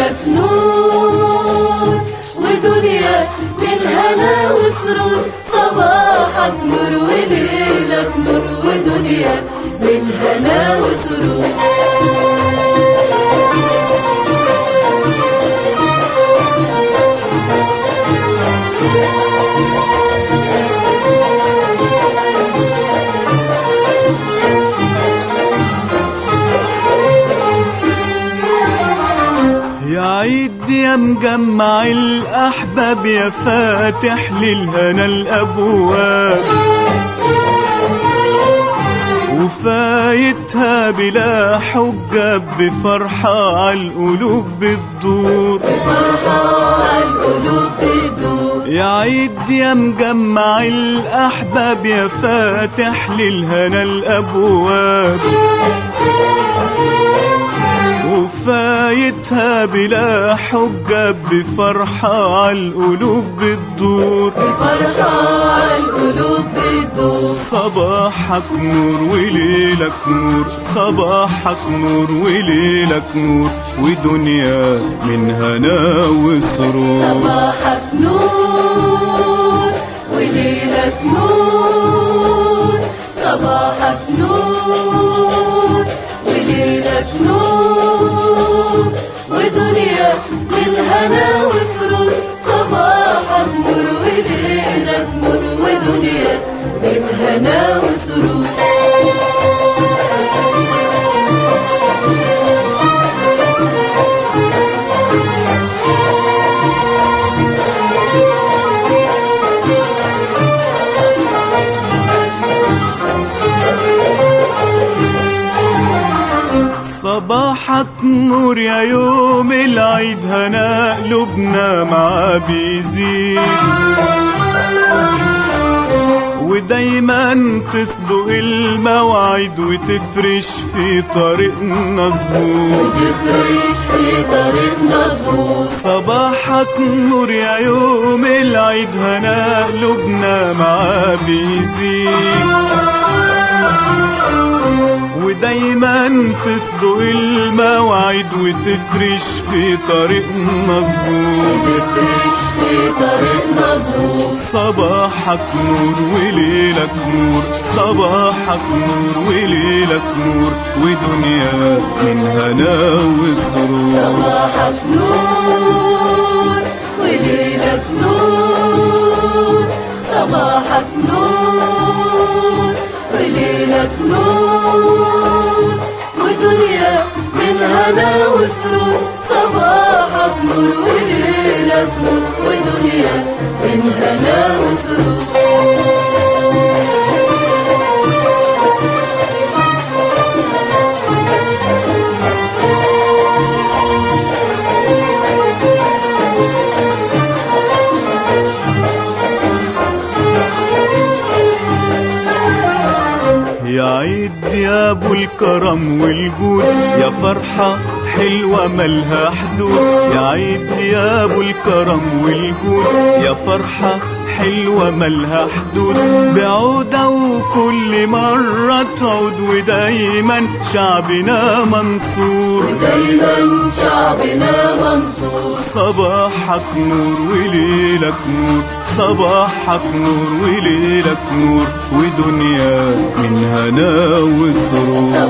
وليلك نور ودنيا بالهنا وسرور صباحك نور وليلك نور ودنيا بالهنا وسرور يا عيد يا مجمع الأحباب يا فاتح للهنا الأبواب وفايتها بلا حجة بفرحة عالقلوب بتدور فرحة عالقلوب بتدور يا عيد يا مجمع الأحباب يا فاتح للهنا الأبواب وفايتها بلا حجة بفرحة عالقلوب بتدور فرحة عالقلوب بتدور صباحك نور وليلك نور صباحك نور وليلك نور ودنيا من هنا وسرور صباحك نور وليلك نور صباحك نور وليلك نور ودنيا من هنا وسرور صباحك نور وليلك نور ودنيا من هنا وسرور صباحك نور يا يوم العيد هنا قلوبنا معاه بيزيد ودايما تصدق المواعيد وتفرش في طريقنا زهور وتفرش في طريقنا زهور صباحك نور يا يوم العيد هنا قلوبنا معاه بيزيد ودايما تصدق المواعيد وتفرش في طريقنا زهور وتفرش في طريقنا زهور صباحك نور وليلك نور صباحك نور وليلك نور ودنيا من هنا وسرور صباحك نور وليلك نور صباحك نور وليلك نور ودنيا من هنا وسرور صباحك نور وليلك نور ودنيا من هنا وسرور يا عيد يا ابو الكرم والجود يا فرحة حلوة ملها حدود يا عيد يا ابو الكرم والجود يا فرحة حلوة ملها حدود بعودة وكل مرة تعود ودايما شعبنا منصور ودايما شعبنا منصور صباحك نور وليلك نور صباحك نور وليلك نور ودنيا من هنا وسرور